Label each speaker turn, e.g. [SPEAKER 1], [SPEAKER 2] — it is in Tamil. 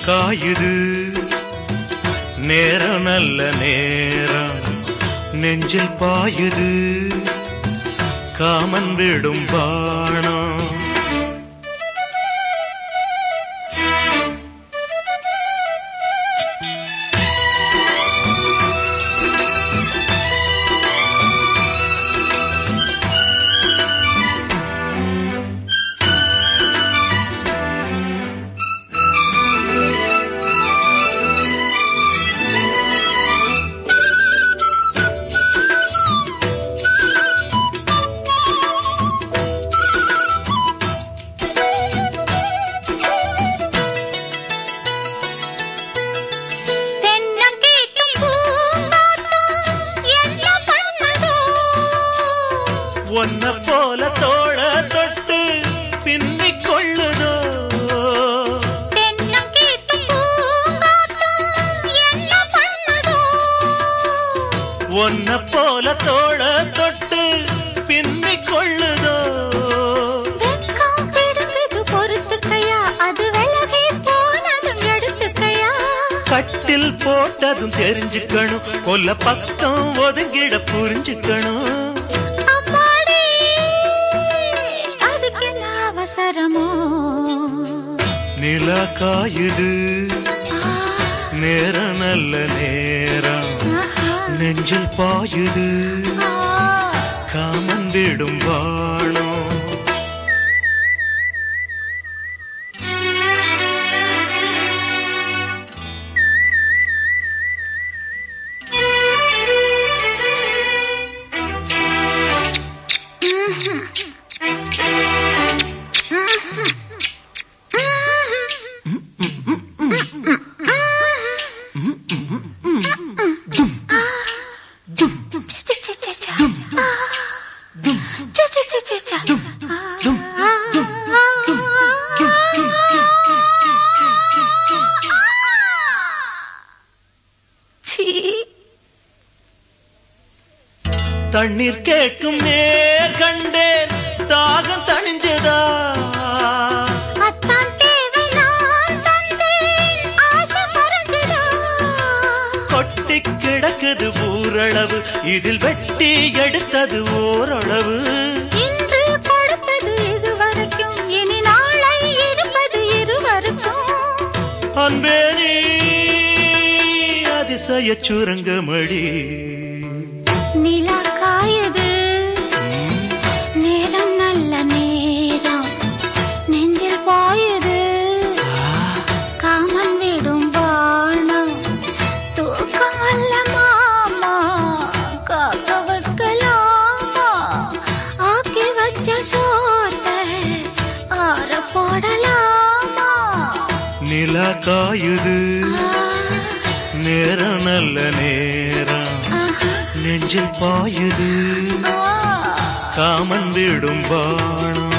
[SPEAKER 1] காயுது நேரம் நல்ல நேரம் நெஞ்சில் பாயுது காமன் விடும் பாணம்
[SPEAKER 2] தென்னங்கீற்றும் பூங்காற்றும் என்ன பண்ணுதோ?
[SPEAKER 1] ஒன்ன போல தோழ தொட்டு பின்னிக் கொள்ளுதோ
[SPEAKER 2] தென்னங்கீற்றும் பூங்காற்றும் என்ன பண்ணுதோ?
[SPEAKER 1] ஒன்ன போல தோழ தொட்டு பின்னிக் கொள்ளுதோ
[SPEAKER 2] வெட்கம் பிடிச்சது பொறுத்துக்கையா, அது விலகி போனதும் எடுத்துக்கையா?
[SPEAKER 1] கட்டில் போட்டதும் தெரிஞ்சுக்கணும் கொல்ல பக்கம் ஒதுங்கிட புரிஞ்சுக்கணும்
[SPEAKER 2] அம்மாடி, அதுக்கு என்ன அவசரமோ
[SPEAKER 1] நிலா காயுது
[SPEAKER 2] ஆ,
[SPEAKER 1] நேரம் நல்ல நேரம்
[SPEAKER 2] ஆஹா,
[SPEAKER 1] நெஞ்சில் பாயுது
[SPEAKER 2] ஆ.
[SPEAKER 1] காமன் விடும் வாழம் தண்ணீர் கேட்கும் நேர் கண்டேன் தாகம் தணிஞ்சதா கொட்டி கிடக்குது ஊரளவு இதில் வெட்டி எடுத்தது ஓரளவு
[SPEAKER 2] இன்று கொடுத்தது இதுவரைக்கும் இனி நாளை இருப்பது இருவருக்கும்
[SPEAKER 1] அன்பே நீ அதிசய சுரங்கமடி
[SPEAKER 2] நிலா காயுது நேரம் நல்ல நேரம் நெஞ்சில் பாயுது காமன் விடும் வானம் தூக்கம் அல்ல மாமா காக்க வைக்கலாமா ஆக்கி வச்ச சோத்தை ஆற போடலாமா
[SPEAKER 1] நிலா காயுது
[SPEAKER 2] ஆ,
[SPEAKER 1] நேரம் நல்ல நேரம்
[SPEAKER 2] ஆஹா,
[SPEAKER 1] நெஞ்சில் பாயுது
[SPEAKER 2] ஆ.
[SPEAKER 1] காமன் விடும் பாணம்